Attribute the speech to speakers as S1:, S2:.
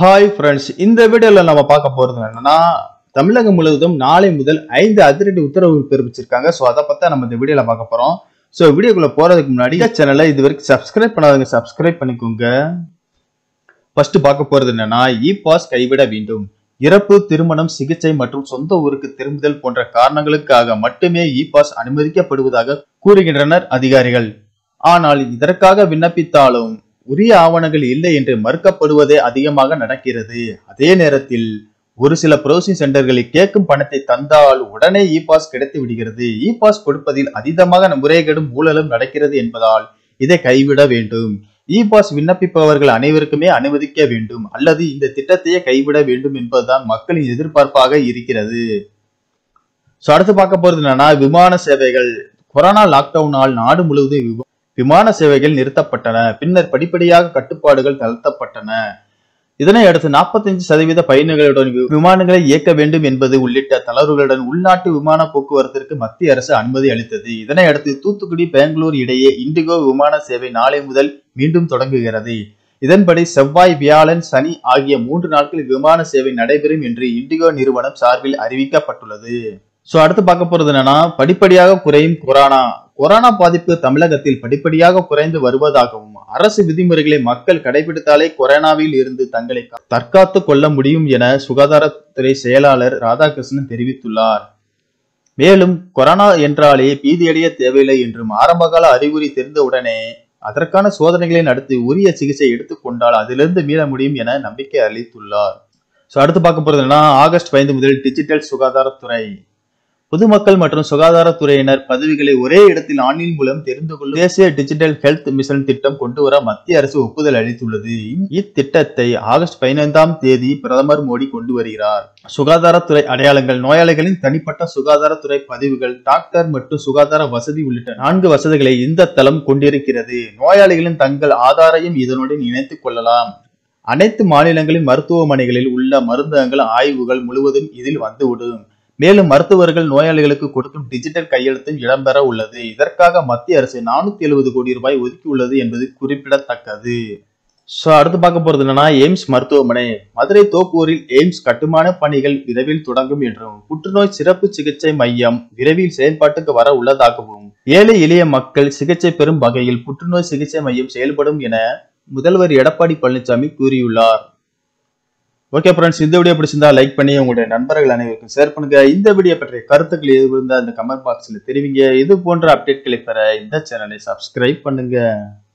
S1: hi friends இந்த வீடியோல நம்ம பார்க்க போறது என்னன்னா தமிழகம் முழுவதும் நாளை முதல் ஐந்து அதிரடி உத்தரவுகள் பிறப்பிச்சிருக்காங்க ஸோ அதை பத்தி நம்ம இந்த வீடியோல பார்க்க போறோம் ஸோ வீடியோக்குள்ள போறதுக்கு முன்னாடி சேனலை இது வரைக்கும் சப்ஸ்கிரைப் பண்ணாதவங்க சப்ஸ்கிரைப் பண்ணிக்கோங்க ஃபர்ஸ்ட் பார்க்க போறது என்னன்னா இ பாஸ் கைவிட வேண்டும் இறப்பு திருமணம் சிகிச்சை மற்றும் சொந்த ஊருக்கு திரும்புதல் போன்ற காரணங்களுக்காக மட்டுமே இ பாஸ் அனுமதிக்கப்படுவதாக கூறுகின்றனர் அதிகாரிகள் ஆனால் இதற்காக விண்ணப்பித்தாலும் உரிய ஆவணங்கள் இல்லை என்று மறுக்கப்படுவதே அதிகமாக நடக்கிறது அதே நேரத்தில் ஒரு சில ப்ரௌசிங் சென்டர்களில் கேட்கும் பணத்தை தந்தால் உடனே இ பாஸ் கிடைத்து விடுகிறது இ பாஸ் கொடுப்பதில் அதீதமாக முறைகேடும் ஊழலும் நடக்கிறது என்பதால் இதை கைவிட வேண்டும் இ பாஸ் விண்ணப்பிப்பவர்கள் அனைவருக்குமே அனுமதிக்க வேண்டும் அல்லது இந்த திட்டத்தையே கைவிட வேண்டும் என்பதுதான் மக்களின் எதிர்பார்ப்பாக இருக்கிறது ஸோ அடுத்து பார்க்க போறது என்னன்னா விமான சேவைகள் கொரோனா லாக்டவுனால் நாடு முழுவதும் விமா- விமான சேவைகள் நிறுத்தப்பட்டன பின்னர் படிப்படியாக கட்டுப்பாடுகள் தளர்த்தப்பட்டன இதனை அடுத்து 45% சதவீத பயணிகளுடன் வி- விமானங்களை இயக்க வேண்டும் என்பது உள்ளிட்ட தளர்வுகளுடன் உள்நாட்டு விமான போக்குவரத்திற்கு மத்திய அரசு அனுமதி அளித்தது இதனை அடுத்து தூத்துக்குடி பெங்களூர் இடையே இண்டிகோ விமான சேவை நாளை முதல் மீண்டும் தொடங்குகிறது இதன்படி செவ்வாய் வியாழன் சனி ஆகிய மூன்று நாட்கள் விமான சேவை நடைபெறும் என்று இண்டிகோ நிறுவனம் சார்பில் அறிவிக்கப்பட்டுள்ளது சோ அடுத்து பார்க்க போறது என்னன்னா படிப்படியாக குறையும் கொரோனா கொரோனா பாதிப்பு தமிழகத்தில் படிப்படியாக குறைந்து வருவதாகவும் அரசு விதிமுறைகளை மக்கள் கடைபிடித்தாலே கொரோனாவில் இருந்து தங்களை தற்காத்துக் கொள்ள முடியும் என சுகாதாரத்துறை செயலாளர் ராதாகிருஷ்ணன் தெரிவித்துள்ளார் மேலும் கொரோனா என்றாலே பீதியடைய தேவையில்லை என்றும் ஆரம்பகால அறிகுறி தெரிந்தவுடனே அதற்கான சோதனைகளை நடத்தி உரிய சிகிச்சை எடுத்துக்கொண்டால் அதிலிருந்து மீள முடியும் என நம்பிக்கை அளித்துள்ளார் ஸோ அடுத்து பார்க்க போறது என்னன்னா ஆகஸ்ட் ஐந்து முதல் டிஜிட்டல் சுகாதாரத்துறை பொதுமக்கள் மற்றும் சுகாதாரத்துறையினர் பதவிகளை ஒரே இடத்தில் ஆன்லைன் மூலம் தெரிந்து கொள்ளும் தேசிய டிஜிட்டல் ஹெல்த் மிஷன் திட்டம் கொண்டு வர மத்திய அரசு ஒப்புதல் அளித்துள்ளது இத்திட்டத்தை ஆகஸ்ட் பதினைந்தாம் தேதி பிரதமர் மோடி கொண்டு வருகிறார் சுகாதாரத்துறை அடையாளங்கள் நோயாளிகளின் தனிப்பட்ட சுகாதாரத்துறை பதிவுகள் டாக்டர் மற்றும் சுகாதார வசதி உள்ளிட்ட நான்கு வசதிகளை இந்த தளம் கொண்டிருக்கிறது நோயாளிகளின் தங்கள் ஆதாரையும் இதனுடன் இணைத்துக் கொள்ளலாம் அனைத்து மாநிலங்களின் மருத்துவமனைகளில் உள்ள மருந்தகங்கள் ஆய்வுகள் முழுவதும் இதில் வந்துவிடும் மேலும் மருத்துவர்கள் நோயாளிகளுக்கு கொடுக்கும் டிஜிட்டல் கையெழுத்தும் இடம்பெற உள்ளது இதற்காக மத்திய அரசு நானூத்தி எழுபது கோடி ரூபாய் ஒதுக்கியுள்ளது என்பது குறிப்பிடத்தக்கது ஸோ அடுத்து பார்க்க போறது என்னன்னா எய்ம்ஸ் மருத்துவமனை மதுரை தோப்பூரில் எய்ம்ஸ் கட்டுமான பணிகள் விரைவில் தொடங்கும் என்றும் புற்றுநோய் சிறப்பு சிகிச்சை மையம் விரைவில் செயல்பாட்டுக்கு வர உள்ளதாகவும் ஏழை எளிய மக்கள் சிகிச்சை பெறும் வகையில் புற்றுநோய் சிகிச்சை மையம் செயல்படும் என முதல்வர் எடப்பாடி பழனிசாமி கூறியுள்ளார் ஓகே ஃப்ரெண்ட்ஸ் இந்த வீடியோ பிடிச்சிருந்தா லைக் பண்ணி உங்களுடைய நண்பர்கள் அனைவருக்கும் ஷேர் பண்ணுங்க இந்த வீடியோ பற்றிய கருத்துக்கள் எது இருந்தால் அந்த கமெண்ட் பாக்ஸ்ல தெரிவிங்க இது போன்ற அப்டேட்களை பெற இந்த சேனலை சப்ஸ்கிரைப் பண்ணுங்க